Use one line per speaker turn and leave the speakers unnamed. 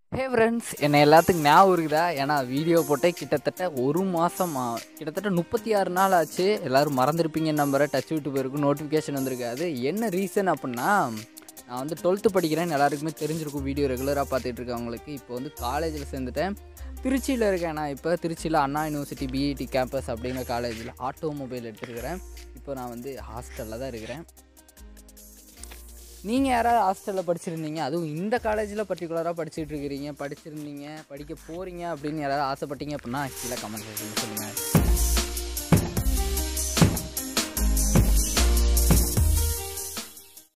hey friends என்னை எல்லாத்துக்கும் ஞாபகம் இருக்குதா ஏன்னா வீடியோ போட்டே கிட்டத்தட்ட ஒரு மாதம் கிட்டத்தட்ட முப்பத்தி ஆறு நாள் ஆச்சு எல்லோரும் மறந்துருப்பீங்க நம்பரை டச் விட்டு போயிருக்கும் நோட்டிஃபிகேஷன் வந்திருக்காது என்ன ரீசன் அப்படின்னா நான் வந்து டுவெல்த்து படிக்கிறேன் எல்லாருக்குமே தெரிஞ்சிருக்கும் வீடியோ ரெகுலராக பார்த்துட்டு இருக்கவங்களுக்கு இப்போ வந்து காலேஜில் சேர்ந்துட்டேன் திருச்சியில் இருக்கேன் நான் இப்போ திருச்சியில் அண்ணா யூனிவர்சிட்டி பிஇடி கேம்பஸ் அப்படிங்கிற காலேஜில் ஆட்டோமொபைல் எடுத்துருக்கிறேன் இப்போ நான் வந்து ஹாஸ்டலில் தான் இருக்கிறேன் நீங்கள் யாராவது ஹாஸ்டலில் படிச்சிருந்தீங்க அதுவும் இந்த காலேஜில் பர்டிகுலராக படிச்சுட்டு இருக்கிறீங்க படிச்சிருந்தீங்க படிக்க போகிறீங்க அப்படின்னு யாராவது ஆசைப்பட்டீங்க அப்படின்னா கீழே கமெண்ட் செக்ஷனில் சொல்லுங்கள்